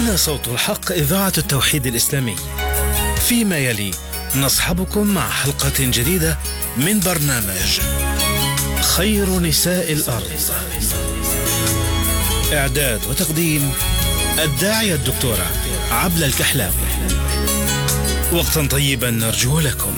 هنا صوت الحق إذاعة التوحيد الإسلامي فيما يلي نصحبكم مع حلقة جديدة من برنامج خير نساء الأرض إعداد وتقديم الداعية الدكتورة عبلة الكحلاوي وقتا طيبا نرجو لكم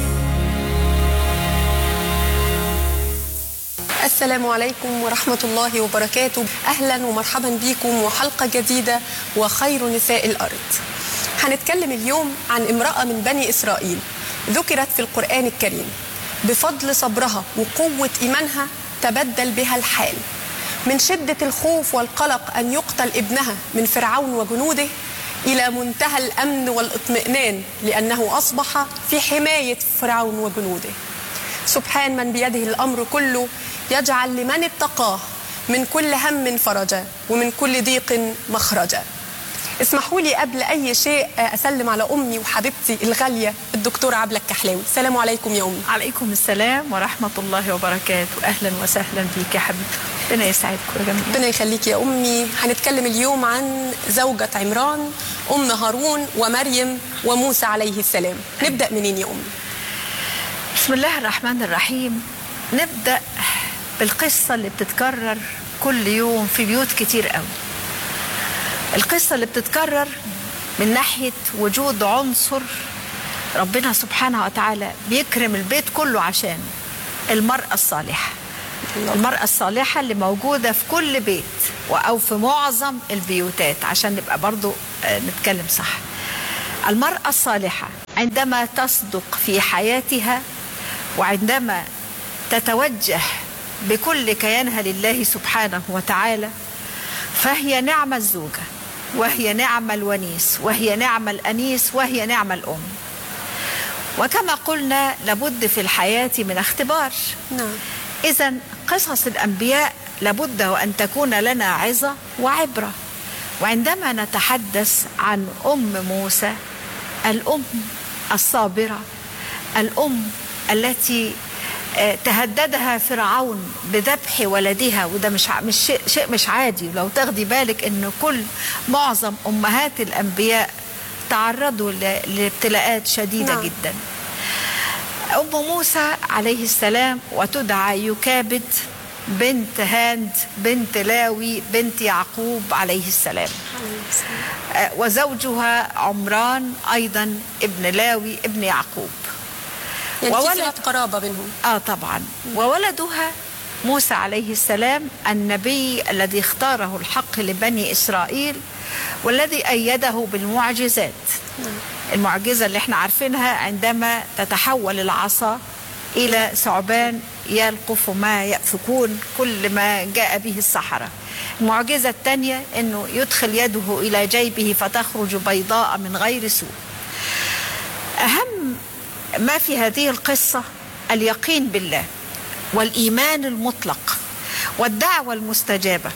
السلام عليكم ورحمة الله وبركاته أهلا ومرحبا بكم وحلقة جديدة وخير نساء الأرض هنتكلم اليوم عن امرأة من بني إسرائيل ذكرت في القرآن الكريم بفضل صبرها وقوة إيمانها تبدل بها الحال من شدة الخوف والقلق أن يقتل ابنها من فرعون وجنوده إلى منتهى الأمن والاطمئنان لأنه أصبح في حماية فرعون وجنوده سبحان من بيده الأمر كله يجعل لمن اتقاه من كل هم فرجا ومن كل ضيق مخرجا اسمحوا لي قبل أي شيء أسلم على أمي وحبيبتي الغالية الدكتورة عبلة الكحلاوي السلام عليكم يا أمي عليكم السلام ورحمة الله وبركاته أهلا وسهلا بك يا حبيبتي ربنا يسعدكم يا جميع ربنا يخليك يا أمي هنتكلم اليوم عن زوجة عمران أم هارون ومريم وموسى عليه السلام نبدأ منين يا أمي بسم الله الرحمن الرحيم نبدأ بالقصة اللي بتتكرر كل يوم في بيوت كتير قوي القصة اللي بتتكرر من ناحية وجود عنصر ربنا سبحانه وتعالى بيكرم البيت كله عشانه المرأة الصالحة المرأة الصالحة اللي موجودة في كل بيت أو في معظم البيوتات عشان نبقى برضو نتكلم صح المرأة الصالحة عندما تصدق في حياتها وعندما تتوجه بكل كيانها لله سبحانه وتعالى فهي نعم الزوجة وهي نعم الونيس وهي نعم الأنيس وهي نعم الأم وكما قلنا لابد في الحياة من اختبار نعم إذا قصص الأنبياء لابد وأن تكون لنا عظة وعبرة وعندما نتحدث عن أم موسى الأم الصابرة الأم التي تهددها فرعون بذبح ولدها وده مش مش شيء, شيء مش عادي لو تاخدي بالك ان كل معظم امهات الانبياء تعرضوا لابتلاءات شديده نعم. جدا ام موسى عليه السلام وتدعى يكابد بنت هاند بنت لاوي بنت يعقوب عليه السلام وزوجها عمران ايضا ابن لاوي ابن يعقوب يعني في وولد- صلة قرابة بينهم اه طبعا وولدها موسى عليه السلام النبي الذي اختاره الحق لبني اسرائيل والذي ايده بالمعجزات المعجزه اللي احنا عارفينها عندما تتحول العصا الى ثعبان يلقف ما يأفكون كل ما جاء به السحرة المعجزة الثانية أنه يدخل يده إلى جيبه فتخرج بيضاء من غير سوء أهم ما في هذه القصة اليقين بالله والإيمان المطلق والدعوة المستجابة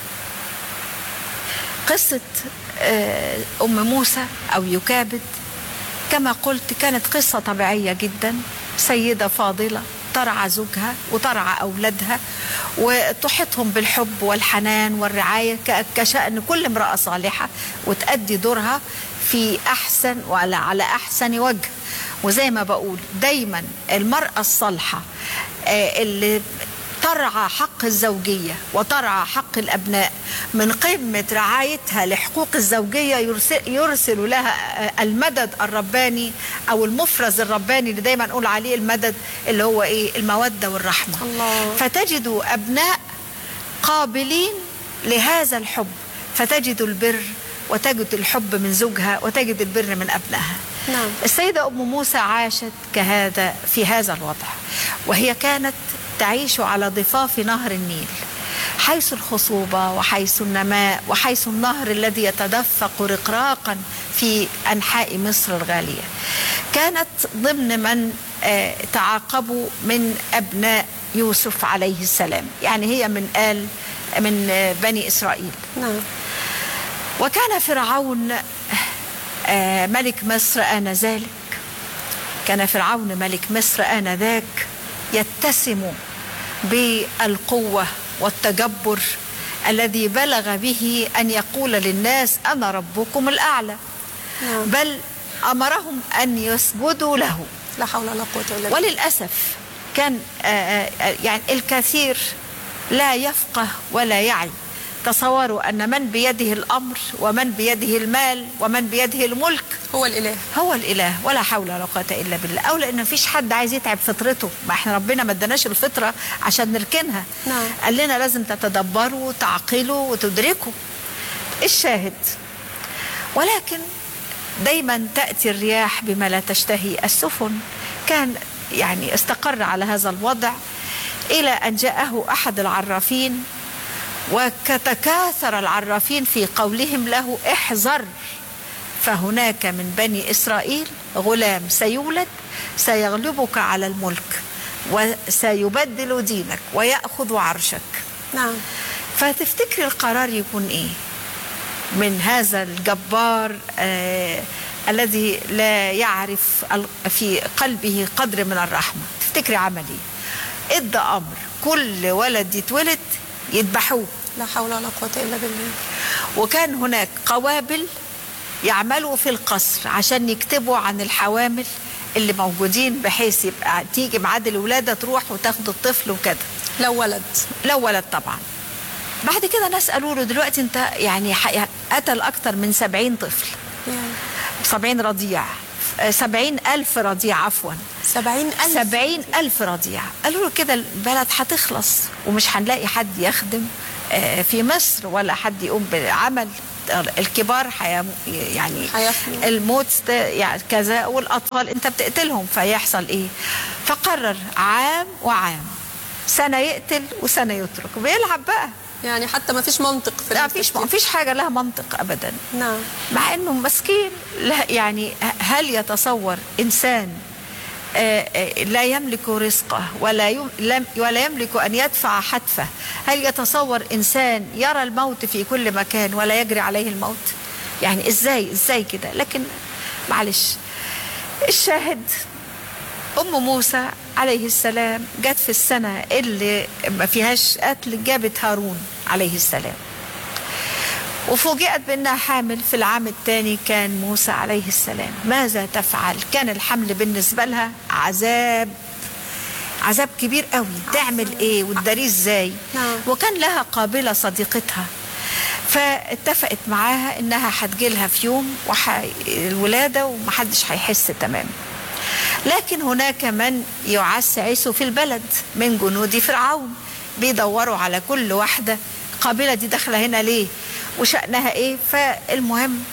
قصة آه، أم موسى أو يكابد كما قلت كانت قصة طبيعية جدا سيدة فاضلة ترعى زوجها وترعى أولادها وتحيطهم بالحب والحنان والرعاية ك- كشأن كل امرأة صالحة وتأدي دورها في أحسن وعلى على أحسن وجه وزي ما بقول دايما المرأة الصالحة آه، اللي ترعى حق الزوجية وترعى حق الأبناء من قمة رعايتها لحقوق الزوجية يرسل, يرسل لها آه، المدد الرباني أو المفرز الرباني اللي دايما نقول عليه المدد اللي هو إيه المودة والرحمة الله. فتجد أبناء قابلين لهذا الحب فتجد البر وتجد الحب من زوجها وتجد البر من أبنائها نعم. السيدة أم موسى عاشت كهذا في هذا الوضع وهي كانت تعيش على ضفاف نهر النيل حيث الخصوبة وحيث النماء وحيث النهر الذي يتدفق رقراقا في أنحاء مصر الغالية كانت ضمن من آه، تعاقبوا من أبناء يوسف عليه السلام يعني هي من آل من آه، بني إسرائيل نعم وكان فرعون آه، ملك مصر آنذاك كان فرعون ملك مصر آنذاك يتسم بالقوة والتجبر الذي بلغ به أن يقول للناس أنا ربكم الأعلى نعم. بل أمرهم أن يسجدوا له لا حول ولا قوة إلا بالله وللأسف كان آه، آه، يعني الكثير لا يفقه ولا يعي تصوروا أن من بيده الأمر ومن بيده المال ومن بيده الملك هو الإله هو الاله ولا حول ولا قوه الا بالله او لان مفيش حد عايز يتعب فطرته ما احنا ربنا ما اداناش الفطره عشان نركنها نعم. قال لنا لازم تتدبروا وتعقلوا وتدركوا الشاهد ولكن دايما تاتي الرياح بما لا تشتهي السفن كان يعني استقر على هذا الوضع الى ان جاءه احد العرافين وتكاثر العرافين في قولهم له احذر فهناك من بني اسرائيل غلام سيولد سيغلبك على الملك وسيبدل دينك وياخذ عرشك نعم فتفتكري القرار يكون ايه من هذا الجبار آه الذي لا يعرف ال- في قلبه قدر من الرحمه تفتكري عمل ايه ادى امر كل ولد يتولد يذبحوه لا حول ولا قوة إلا بالله وكان هناك قوابل يعملوا في القصر عشان يكتبوا عن الحوامل اللي موجودين بحيث يبقى تيجي ميعاد الولاده تروح وتاخد الطفل وكده لو ولد لو ولد طبعا بعد كده ناس قالوا له دلوقتي انت يعني ح- قتل اكتر من سبعين طفل يعني سبعين رضيع آه، سبعين ألف رضيع عفوا سبعين ألف سبعين ألف رضيع قالوا له كده البلد هتخلص ومش هنلاقي حد يخدم آه، في مصر ولا حد يقوم بالعمل الكبار حيم يعني هيفنوا. الموت ده يعني كذا والاطفال انت بتقتلهم فيحصل ايه فقرر عام وعام سنه يقتل وسنه يترك بيلعب بقى يعني حتى ما فيش منطق في لا فيش ما فيش حاجه لها منطق ابدا نعم مع انه مسكين لا يعني هل يتصور انسان آه، آه، لا يملك رزقه ولا يم لم- ولا يملك ان يدفع حتفه هل يتصور انسان يرى الموت في كل مكان ولا يجري عليه الموت يعني ازاي ازاي كده لكن معلش الشاهد ام موسى عليه السلام جت في السنه اللي ما فيهاش قتل جابت هارون عليه السلام وفوجئت بانها حامل في العام الثاني كان موسى عليه السلام ماذا تفعل كان الحمل بالنسبه لها عذاب عذاب كبير قوي تعمل ايه وتداريه ازاي نعم. وكان لها قابله صديقتها فاتفقت معاها انها هتجيلها في يوم وح... الولاده ومحدش هيحس تمام لكن هناك من يعسعس في البلد من جنود فرعون بيدوروا على كل واحده القابله دي داخله هنا ليه وشأنها ايه فالمهم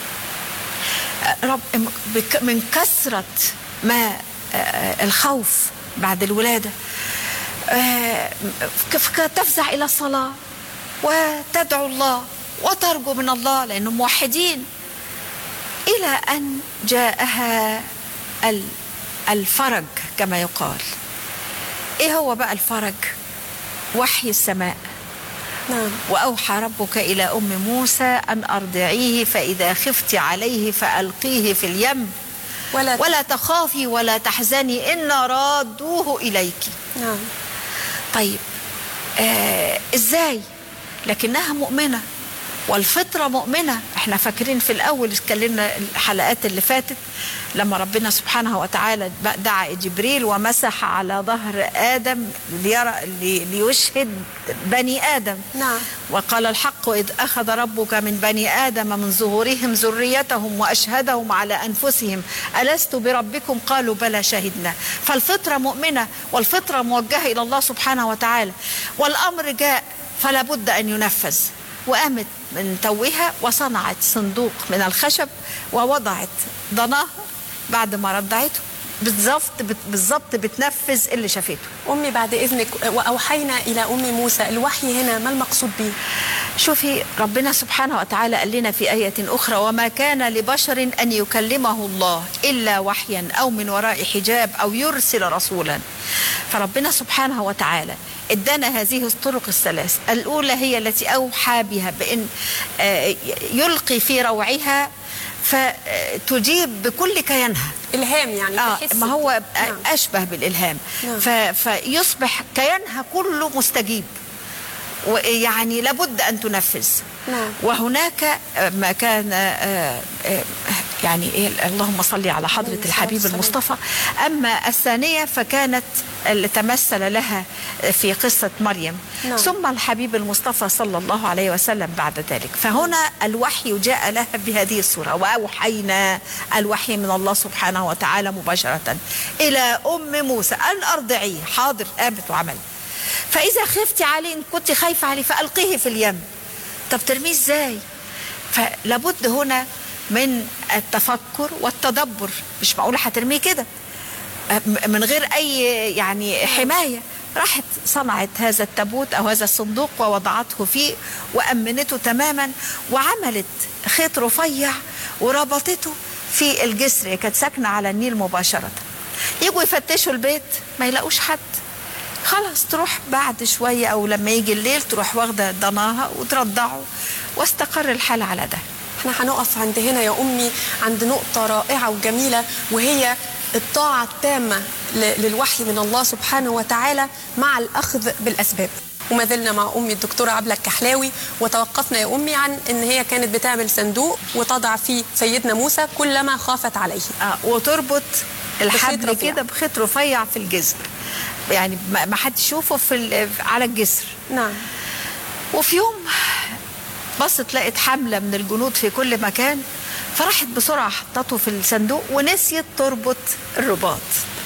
رب بك- من كثرة ما آه، الخوف بعد الولادة آه، كيف تفزع إلى الصلاة وتدعو الله وترجو من الله لأنهم موحدين إلى أن جاءها ال- الفرج كما يقال إيه هو بقى الفرج وحي السماء نعم وأوحى ربك إلى أم موسى أن أرضعيه فإذا خفت عليه فألقيه في اليم ولا ولا تخافي ولا تحزني إنا رادوه إليك نعم طيب آه إزاي لكنها مؤمنة والفطرة مؤمنة احنا فاكرين في الأول اتكلمنا الحلقات اللي فاتت لما ربنا سبحانه وتعالى دعا جبريل ومسح على ظهر آدم ليرى لي- ليشهد بني آدم نعم. وقال الحق إذ أخذ ربك من بني آدم من ظهورهم ذريتهم وأشهدهم على أنفسهم ألست بربكم قالوا بلى شهدنا فالفطرة مؤمنة والفطرة موجهة إلى الله سبحانه وتعالى والأمر جاء فلا بد أن ينفذ وقامت من توها وصنعت صندوق من الخشب ووضعت ضناها بعد ما رضعته بالظبط بالظبط بتنفذ اللي شافته أمي بعد إذنك وأوحينا إلى أم موسى الوحي هنا ما المقصود به شوفي ربنا سبحانه وتعالى قال لنا في آية أخرى وما كان لبشر أن يكلمه الله إلا وحيا أو من وراء حجاب أو يرسل رسولا فربنا سبحانه وتعالى ادانا هذه الطرق الثلاث الأولى هي التي أوحى بها بأن آه، يلقي في روعها فتجيب بكل كيانها إلهام يعني آه تحس ما هو نعم. أشبه بالإلهام نعم. ف فيصبح كيانها كله مستجيب ويعني لابد ان تنفذ نعم. وهناك ما كان آه، آه، يعني إيه اللهم صل على حضرة عليه الحبيب الصلاة المصطفى أما الثانية فكانت اللي تمثل لها في قصة مريم نعم. ثم الحبيب المصطفى صلى الله عليه وسلم بعد ذلك فهنا الوحي جاء لها بهذه الصورة وأوحينا الوحي من الله سبحانه وتعالى مباشرة إلى أم موسى أن أرضعيه حاضر قامت وعمل فإذا خفتي عليه إن كنت خايفة عليه فألقيه في اليم طب ترميه إزاي فلابد هنا من التفكر والتدبر مش معقولة هترميه كده م- من غير أي يعني حماية راحت صنعت هذا التابوت أو هذا الصندوق ووضعته فيه وأمنته تماما وعملت خيط رفيع وربطته في الجسر هي كانت ساكنة على النيل مباشرة يجوا يفتشوا البيت ما يلاقوش حد خلاص تروح بعد شوية أو لما يجي الليل تروح واخدة ضناها وترضعه واستقر الحال على ده احنا هنقف عند هنا يا امي عند نقطه رائعه وجميله وهي الطاعه التامه ل- للوحي من الله سبحانه وتعالى مع الاخذ بالاسباب وما زلنا مع امي الدكتوره عبله الكحلاوي وتوقفنا يا امي عن ان هي كانت بتعمل صندوق وتضع فيه سيدنا موسى كلما خافت عليه آه وتربط الحبل رفيع. كده بخيط رفيع في الجسر يعني ما ما حد يشوفه في ال- على الجسر نعم وفي يوم بصت لقت حملة من الجنود في كل مكان فراحت بسرعة حطته في الصندوق ونسيت تربط الرباط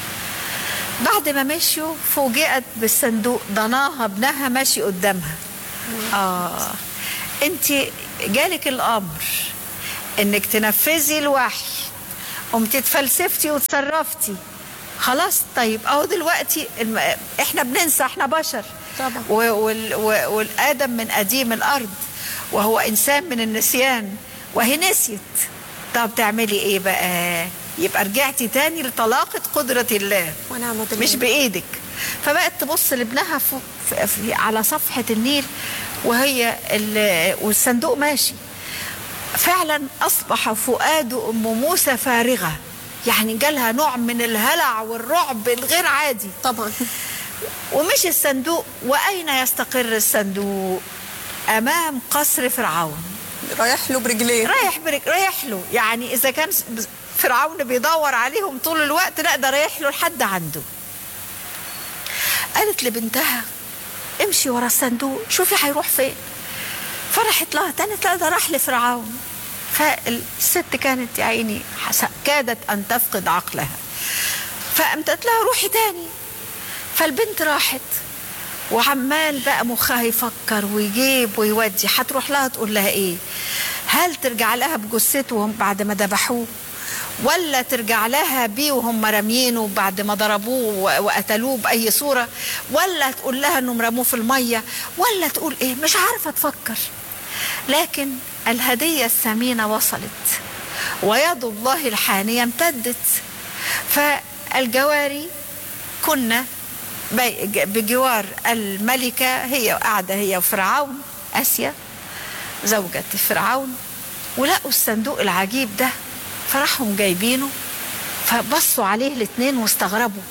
بعد ما مشيوا فوجئت بالصندوق ضناها ابنها ماشي قدامها اه انت جالك الامر انك تنفذي الوحي قمت اتفلسفتي وتصرفتي خلاص طيب اهو دلوقتي الم... احنا بننسى احنا بشر طبعا. و... وال... و... والادم من قديم الارض وهو انسان من النسيان وهي نسيت طب تعملي ايه بقى يبقى رجعتي تاني لطلاقة قدرة الله ونعم بالله مش بايدك فبقت تبص لابنها فوق في في على صفحة النيل وهي ال- والصندوق ماشي فعلا أصبح فؤاد أم موسى فارغة يعني جالها نوع من الهلع والرعب الغير عادي طبعا ومش الصندوق وأين يستقر الصندوق أمام قصر فرعون رايح له برجليه رايح برك رايح له يعني إذا كان فرعون بيدور عليهم طول الوقت لا ده رايح له لحد عنده قالت لبنتها امشي ورا الصندوق شوفي هيروح فين فرحت لها تاني لا ده راح لفرعون فالست كانت يا عيني حس- كادت ان تفقد عقلها فقامت قالت لها روحي تاني فالبنت راحت وعمال بقى مخها يفكر ويجيب ويودي هتروح لها تقول لها ايه هل ترجع لها بجثته بعد ما ذبحوه ولا ترجع لها بيه وهم راميينه بعد ما ضربوه و- وقتلوه باي صوره ولا تقول لها انهم رموه في الميه ولا تقول ايه مش عارفه تفكر لكن الهديه الثمينه وصلت ويد الله الحانيه امتدت فالجواري كنا بي- بجوار الملكة هي قاعدة هي وفرعون آسيا زوجة فرعون ولقوا الصندوق العجيب ده فراحوا جايبينه فبصوا عليه الاثنين واستغربوا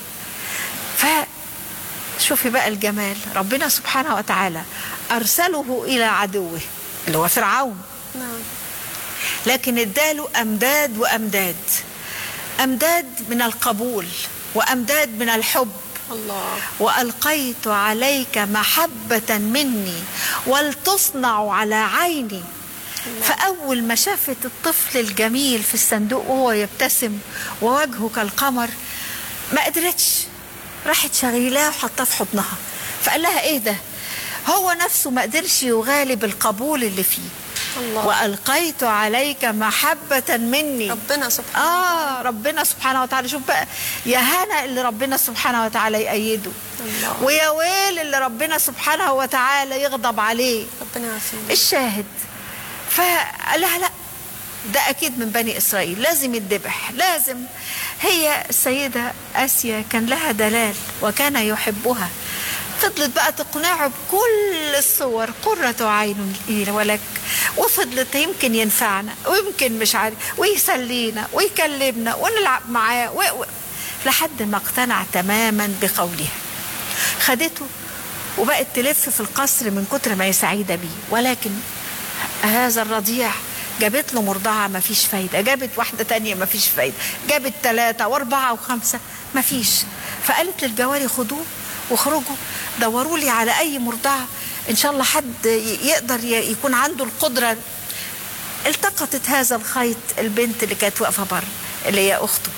فشوفي بقى الجمال ربنا سبحانه وتعالى أرسله إلى عدوه اللي هو فرعون نعم لكن اداله امداد وامداد امداد من القبول وامداد من الحب الله والقيت عليك محبه مني ولتصنع على عيني فاول ما شافت الطفل الجميل في الصندوق وهو يبتسم ووجهه كالقمر ما قدرتش راحت شغيلاه وحطاه في حضنها فقال لها ايه ده هو نفسه ما قدرش يغالب القبول اللي فيه الله. والقيت عليك محبه مني ربنا سبحانه اه ربنا سبحانه وتعالى شوف بقى يا هنا اللي ربنا سبحانه وتعالى يأيده الله. ويا ويل اللي ربنا سبحانه وتعالى يغضب عليه ربنا يعافينا الشاهد فقال لها لا ده اكيد من بني اسرائيل لازم يتذبح لازم هي السيده اسيا كان لها دلال وكان يحبها فضلت بقى تقنعه بكل الصور قرة عين لي ولك وفضلت يمكن ينفعنا ويمكن مش عارف ويسلينا ويكلمنا ونلعب معاه و... و... لحد ما اقتنع تماما بقولها خدته وبقت تلف في القصر من كتر ما هي سعيدة بيه ولكن هذا الرضيع جابت له مرضعة ما فيش فايدة جابت واحدة تانية ما فيش فايدة جابت ثلاثة واربعة وخمسة ما فيش فقالت للجواري خدوه واخرجوا دوروا لي على أي مرضعة إن شاء الله حد يقدر يكون عنده القدرة التقطت هذا الخيط البنت اللي كانت واقفة بره اللي هي أخته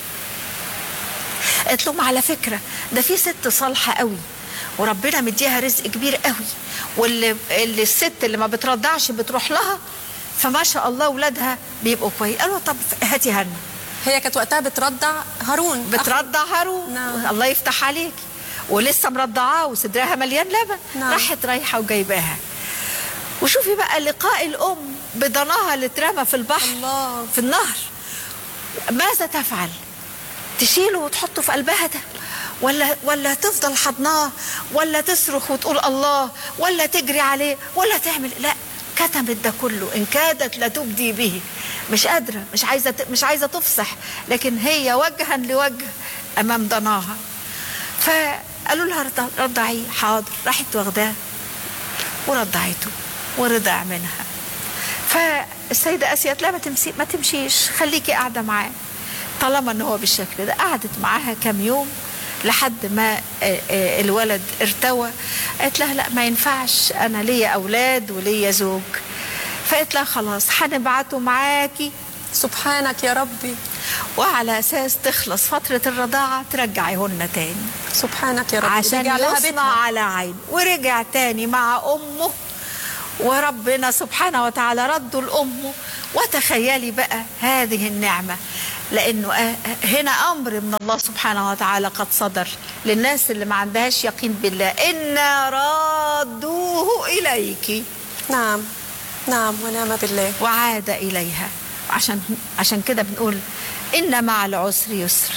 قالت لهم على فكرة ده في ست صالحة قوي وربنا مديها رزق كبير قوي واللي اللي الست اللي ما بترضعش بتروح لها فما شاء الله ولادها بيبقوا كويس قالوا طب هاتي هنا هي كانت وقتها بترضع هارون بترضع هارون نعم. الله يفتح عليكي ولسه مرضعاه وصدرها مليان لبن نعم. راحت رايحه وجايباها وشوفي بقى لقاء الام بضناها اللي اترمى في البحر الله. في النهر ماذا تفعل تشيله وتحطه في قلبها ده ولا ولا تفضل حضناه ولا تصرخ وتقول الله ولا تجري عليه ولا تعمل لا كتمت ده كله ان كادت لتبدي به مش قادره مش عايزه ت- مش عايزه تفصح لكن هي وجها لوجه امام ضناها فقالوا لها رضع- رضعيه حاضر راحت واخداه ورضعته ورضع منها فالسيدة آسيا قالت لا ما, تمسي ما تمشيش خليكي قاعدة معاه طالما ان هو بالشكل ده قعدت معاها كام يوم لحد ما آه، آه، الولد ارتوى قالت لها لا ما ينفعش انا ليا اولاد وليا زوج فقالت لها خلاص هنبعته معاكي سبحانك يا ربي وعلى اساس تخلص فتره الرضاعه ترجعيهن تاني سبحانك يا ربي عشان رجع لها يصنع بيتها على عين ورجع تاني مع امه وربنا سبحانه وتعالى رده لامه وتخيلي بقى هذه النعمه لانه آه، هنا امر من الله سبحانه وتعالى قد صدر للناس اللي ما عندهاش يقين بالله انا رادوه اليك نعم نعم ونعم بالله وعاد إليها عشان عشان كده بنقول إن مع العسر يسر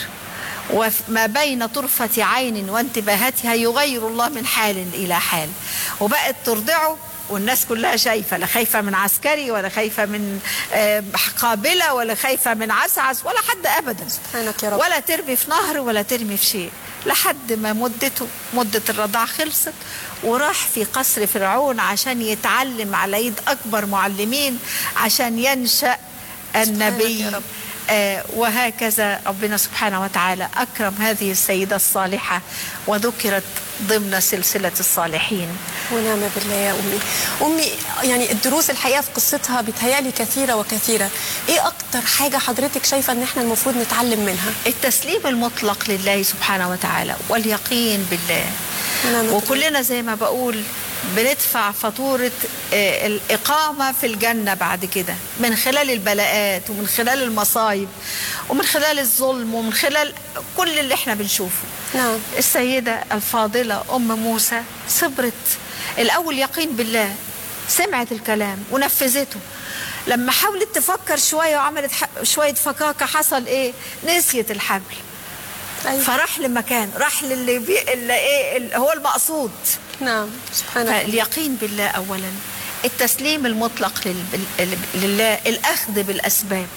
وما بين طرفة عين وانتباهاتها يغير الله من حال إلى حال وبقت ترضعه والناس كلها شايفة لا خايفة من عسكري ولا خايفة من آه، قابلة ولا خايفة من عسعس ولا حد أبدا سبحانك يا رب ولا ترمي في نهر ولا ترمي في شيء لحد ما مدته مدة الرضاعة خلصت وراح في قصر فرعون عشان يتعلم على يد أكبر معلمين عشان ينشأ النبي يا رب. آه وهكذا ربنا سبحانه وتعالى أكرم هذه السيدة الصالحة وذكرت ضمن سلسلة الصالحين ونعم بالله يا امي امي يعني الدروس الحقيقه في قصتها بتهيالي كثيره وكثيره ايه اكتر حاجه حضرتك شايفه ان احنا المفروض نتعلم منها التسليم المطلق لله سبحانه وتعالى واليقين بالله ونعم بالله. وكلنا زي ما بقول بندفع فاتورة آه، الإقامة في الجنة بعد كده من خلال البلاءات ومن خلال المصايب ومن خلال الظلم ومن خلال كل اللي احنا بنشوفه نعم. السيدة الفاضلة أم موسى صبرت الأول يقين بالله سمعت الكلام ونفذته لما حاولت تفكر شوية وعملت ح- شوية فكاكة حصل إيه نسيت الحبل أيوة. فراح لمكان راح للي بي... اللي ايه اللي هو المقصود نعم سبحانك فاليقين بالله اولا التسليم المطلق لل... بال- لله الاخذ بالاسباب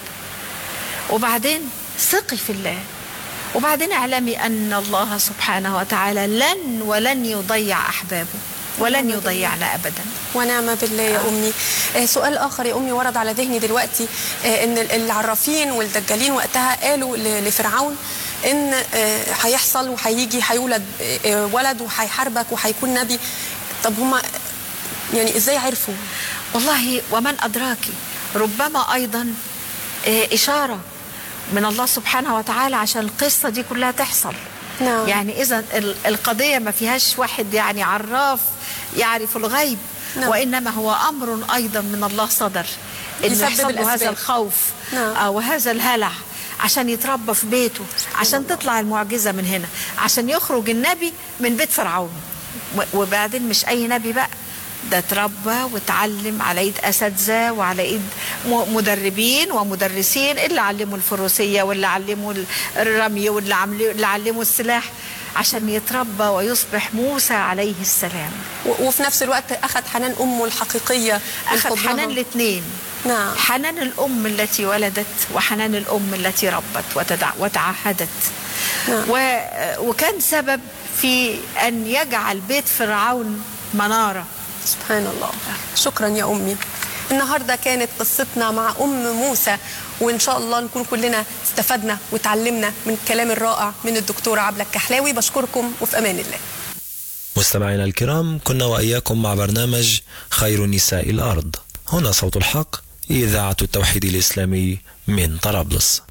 وبعدين ثقي في الله وبعدين اعلمي ان الله سبحانه وتعالى لن ولن يضيع احبابه ولن يضيعنا ابدا ونعم بالله يا امي آه سؤال اخر يا امي ورد على ذهني دلوقتي آه ان العرافين والدجالين وقتها قالوا ل- لفرعون ان آه هيحصل وهيجي هيولد آه آه، ولد وهيحاربك وهيكون نبي طب هما يعني ازاي عرفوا والله ومن أدراك ربما أيضا آه، إشارة من الله سبحانه وتعالى عشان القصة دي كلها تحصل نعم. يعني إذا ال- القضية ما فيهاش واحد يعني عراف يعرف الغيب نعم. وإنما هو أمر أيضا من الله صدر إنه يسبب يحصل له الأسباب. هذا الخوف نعم. آه، وهذا الهلع عشان يتربى في بيته عشان تطلع المعجزة من هنا عشان يخرج النبي من بيت فرعون و- وبعدين مش أي نبي بقى ده اتربى واتعلم على ايد اساتذه وعلى ايد م- مدربين ومدرسين اللي علموا الفروسيه واللي علموا ال- الرمي واللي عملوا- اللي علموا السلاح عشان يتربى ويصبح موسى عليه السلام و- وفي نفس الوقت اخذ حنان امه الحقيقيه من اخذ حضنها. حنان الاثنين نعم. حنان الام التي ولدت وحنان الام التي ربت وتدع وتعهدت نعم. و... وكان سبب في أن يجعل بيت فرعون منارة سبحان الله شكرا يا أمي النهاردة كانت قصتنا مع أم موسى وإن شاء الله نكون كلنا استفدنا وتعلمنا من الكلام الرائع من الدكتورة عبلة الكحلاوي بشكركم وفي أمان الله مستمعينا الكرام كنا وإياكم مع برنامج خير نساء الأرض هنا صوت الحق إذاعة التوحيد الإسلامي من طرابلس